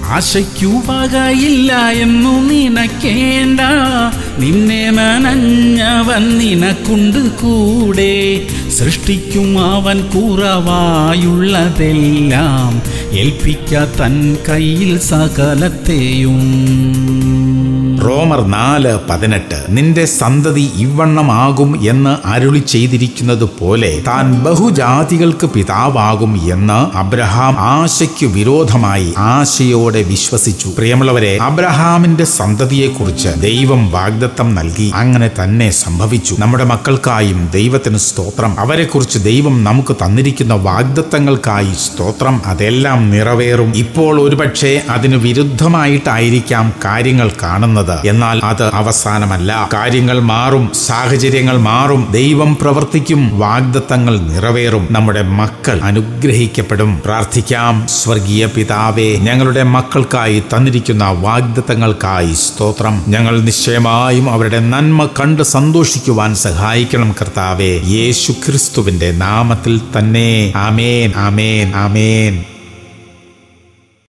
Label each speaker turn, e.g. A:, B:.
A: ആശയ്ക്കു വകയില്ല എന്നു നിനക്കേണ്ട നിന്നെ നനഞ്ഞവൻ നിനക്കുണ്ട് കൂടെ സൃഷ്ടിക്കും അവൻ കുറവായുള്ളതെല്ലാം ഏൽപ്പിക്ക തൻ കയ്യിൽ സകലത്തെയും
B: റോമർ നാല് പതിനെട്ട് നിന്റെ സന്തതി ഇവണ്ണമാകും എന്ന് അരുളി ചെയ്തിരിക്കുന്നത് പോലെ താൻ ബഹുജാതികൾക്ക് പിതാവാകും എന്ന് അബ്രഹാം ആശയ്ക്ക് വിരോധമായി ആശയോടെ വിശ്വസിച്ചു പ്രിയമുള്ളവരെ അബ്രഹാമിന്റെ സന്തതിയെക്കുറിച്ച് ദൈവം വാഗ്ദത്തം നൽകി അങ്ങനെ തന്നെ സംഭവിച്ചു നമ്മുടെ മക്കൾക്കായും ദൈവത്തിന് സ്തോത്രം അവരെക്കുറിച്ച് ദൈവം നമുക്ക് തന്നിരിക്കുന്ന വാഗ്ദത്തങ്ങൾക്കായി സ്തോത്രം അതെല്ലാം നിറവേറും ഇപ്പോൾ ഒരുപക്ഷെ അതിന് വിരുദ്ധമായിട്ടായിരിക്കാം കാര്യങ്ങൾ കാണുന്നത് എന്നാൽ അത് അവസാനമല്ല കാര്യങ്ങൾ മാറും സാഹചര്യങ്ങൾ മാറും ദൈവം പ്രവർത്തിക്കും വാഗ്ദത്തങ്ങൾ നിറവേറും നമ്മുടെ മക്കൾ അനുഗ്രഹിക്കപ്പെടും പ്രാർത്ഥിക്കാം സ്വർഗീയ പിതാവേ ഞങ്ങളുടെ മക്കൾക്കായി തന്നിരിക്കുന്ന വാഗ്ദത്തങ്ങൾക്കായി സ്തോത്രം ഞങ്ങൾ നിശ്ചയമായും അവരുടെ നന്മ കണ്ട് സന്തോഷിക്കുവാൻ സഹായിക്കണം കർത്താവേ യേശു ക്രിസ്തുവിന്റെ നാമത്തിൽ തന്നെ ആമേൻ ആമേൻ ആമേൻ